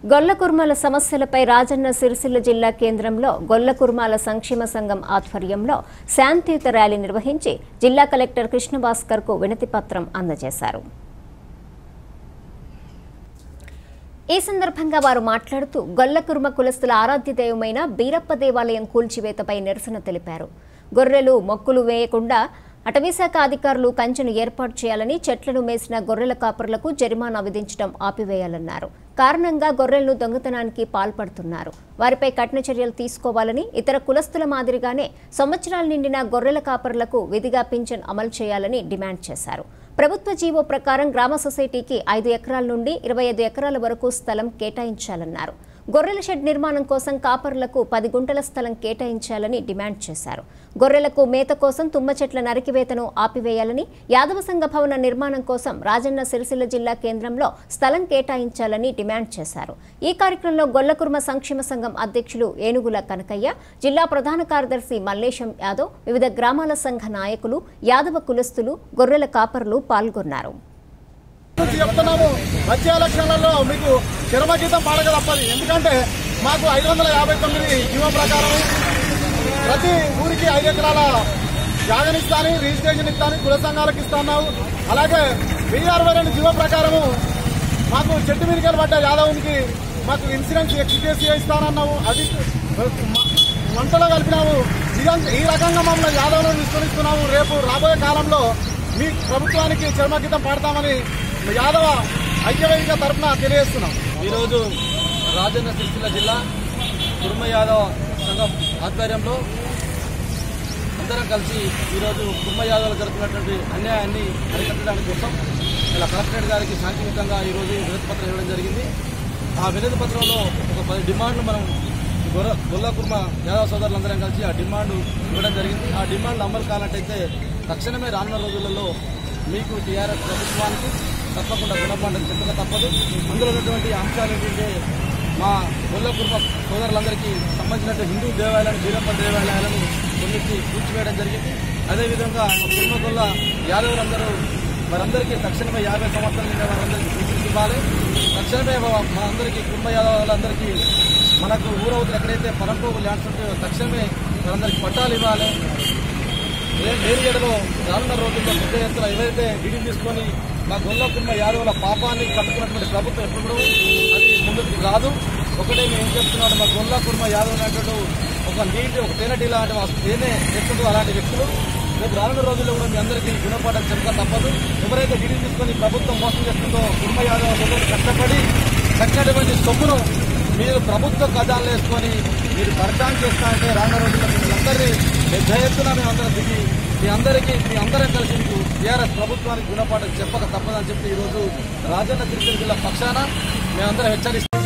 గొల్ల కుర్మాల సమస్యలపై రాజన్న సిరిసిల్ల జిల్లా కేంద్రంలో గొల్ల కుర్మాల సంక్షేమ సంఘం ఆధ్వర్యంలో శాంతియుత ర్యాలీ నిర్వహించి జిల్లా కలెక్టర్ కృష్ణభాస్కర్ కు వినతి పత్రం అందజేశారు ఈ సందర్భంగా వారు మాట్లాడుతూ గొల్లకుర్మ కులస్తుల ఆరాధ్య దైవమైన బీరప్ప దేవాలయం కూల్చివేతపై నిరసన తెలిపారు గొర్రెలు మొక్కులు వేయకుండా అటవీశాఖ అధికారులు కంచెను ఏర్పాటు చేయాలని చెట్లను మేసిన గొర్రెల కాపరులకు జరిమానా విధించడం ఆపివేయాలన్నారు కారణంగా గొర్రెలను దొంగతనానికి పాల్పడుతున్నారు వారిపై కఠిన చర్యలు తీసుకోవాలని ఇతర కులస్తుల మాదిరిగానే సంవత్సరాలు నిండిన గొర్రెల కాపరులకు విధిగా పింఛన్ అమలు చేయాలని డిమాండ్ చేశారు ప్రభుత్వ జీవో ప్రకారం గ్రామ సొసైటీకి ఐదు ఎకరాల నుండి ఇరవై ఐదు ఎకరాల వరకు స్థలం కేటాయించాలన్నారు గొర్రెల షెడ్ నిర్మాణం కోసం కాపరులకు పది గుంటల స్థలం కేటాయించాలని డిమాండ్ చేశారు గొర్రెలకు మేత కోసం తుమ్మ చెట్ల నరికివేతను ఆపివేయాలని యాదవ సంఘ భవన నిర్మాణం కోసం రాజన్న సిరిసిల్ల జిల్లా కేంద్రంలో స్థలం కేటాయించాలని డిమాండ్ చేశారు ఈ కార్యక్రమంలో గొల్లకుర్మ సంక్షేమ సంఘం అధ్యక్షులు ఏనుగుల కనకయ్య జిల్లా ప్రధాన కార్యదర్శి మల్లేశం యాదవ్ వివిధ గ్రామాల సంఘ నాయకులు యాదవ కులస్తులు గొర్రెల కాపరులు పాల్గొన్నారు నుంచి చెప్తున్నాము వచ్చే ఎలక్షన్లలో మీకు చరమగీతం పాడక తప్పదు ఎందుకంటే మాకు ఐదు వందల యాభై తొమ్మిది జీవో ప్రకారం ప్రతి ఊరికి ఐదు ఎకరాల జాగనిస్తాని రిజిస్ట్రేషన్ ఇస్తాని కుల సంఘాలకు ఇస్తున్నావు అలాగే వెయ్యి అరవై రెండు జీవో ప్రకారము మాకు చెట్టు మీదకి పడ్డ యాదవునికి మాకు ఇన్సూరెన్స్ ఎక్స్చేసి ఇస్తానన్నావు అది వంటలో కలిపినావు ఇదంతా ఈ రకంగా మమ్మల్ని యాదవులను విస్మరిస్తున్నాము రేపు రాబోయే కాలంలో మీ ప్రభుత్వానికి చర్మగీతం పాడతామని యాదవ ఐక్యవేదిక తరఫున తెలియజేస్తున్నాం ఈరోజు రాజన్న సిరిసిల్ల జిల్లా కుర్మ యాదవ్ సంఘం ఆధ్వర్యంలో అందరం కలిసి ఈరోజు కుర్మ యాదవ్లు జరుగుతున్నటువంటి అన్యాయాన్ని అరికట్టడానికి కోసం ఇలా కలెక్టరేట్ గారికి శాంతియుతంగా ఈరోజు వినతి పత్రం ఇవ్వడం జరిగింది ఆ వినతి పత్రంలో ఒక పది డిమాండ్లు మనం గొర్ర గొల్ల కుర్మ యాదవ్ సోదరులందరం కలిసి ఆ డిమాండ్ ఇవ్వడం జరిగింది ఆ డిమాండ్లు అమలు కానట్టయితే తక్షణమే రానున్న రోజులలో మీకు టీఆర్ఎస్ ప్రభుత్వానికి తప్పకుండా గుణపాఠం చెప్పక తప్పదు అందులో ఉన్నటువంటి అంశాలు ఏంటంటే మా గొల్ల కుర్మ సోదరులందరికీ సంబంధించిన హిందూ దేవాలయాలను బీరప్ప దేవాలయాలను కొన్నింటి కూల్చివేయడం జరిగింది అదేవిధంగా కుర్మ గొల్ల యాదవులందరూ వారందరికీ తక్షణమే యాభై సంవత్సరాల నిండా వారందరికీ గుర్తింపు ఇవ్వాలి తక్షణమే మా- మా అందరికీ కుటుంబ యాదవులందరికీ మనకు ఊరవుతులు ఎక్కడైతే పరంపోగు ల్యాండ్స్ ఉంటాయో తక్షణమే వారందరికీ పట్టాలు ఇవ్వాలి నేరుగడలో రానున్న రోజుల్లో పెద్ద ఎత్తున ఏదైతే డీడీ తీసుకొని మా గొల్ల కుటుంబ యాదవుల పాపాన్ని కట్టుకున్నటువంటి ప్రభుత్వం ఎప్పుడు కూడా అది ముందుకు రాదు ఒకటే మేము ఏం చెప్తున్నాడు మా గొల్ల కుటుంబ యాదవ్ అనేటువంటి ఒక నీటి ఒక తేనెటి లాంటి వా- తేనె తెచ్చుకుంటూ అలాంటి వ్యక్తులు రేపు రానున్న రోజుల్లో కూడా మీ అందరికీ గుణపాఠం చెప్పక తప్పదు ఎవరైతే డీడీ తీసుకొని ప్రభుత్వం మోసం చేస్తుందో కుటుంబ యాదవ సోదరులు కష్టపడి చక్కటి సొమ్మును మీరు ప్రభుత్వ ఖజాన్లు వేసుకొని మీరు పరిచయం చేస్తా అంటే రానున్న రోజుల్లో మీరందరినీ పెద్ద ఎత్తున మేమందరం దిగి మీ అందరికీ మీ అందరం కలిసి మీకు టీఆర్ఎస్ ప్రభుత్వానికి గుణపాఠం చెప్పక తప్పదని చెప్పి ఈరోజు రాజన్న తిరుపతి జిల్లా పక్షాన మేమందరం హెచ్చరిస్తాం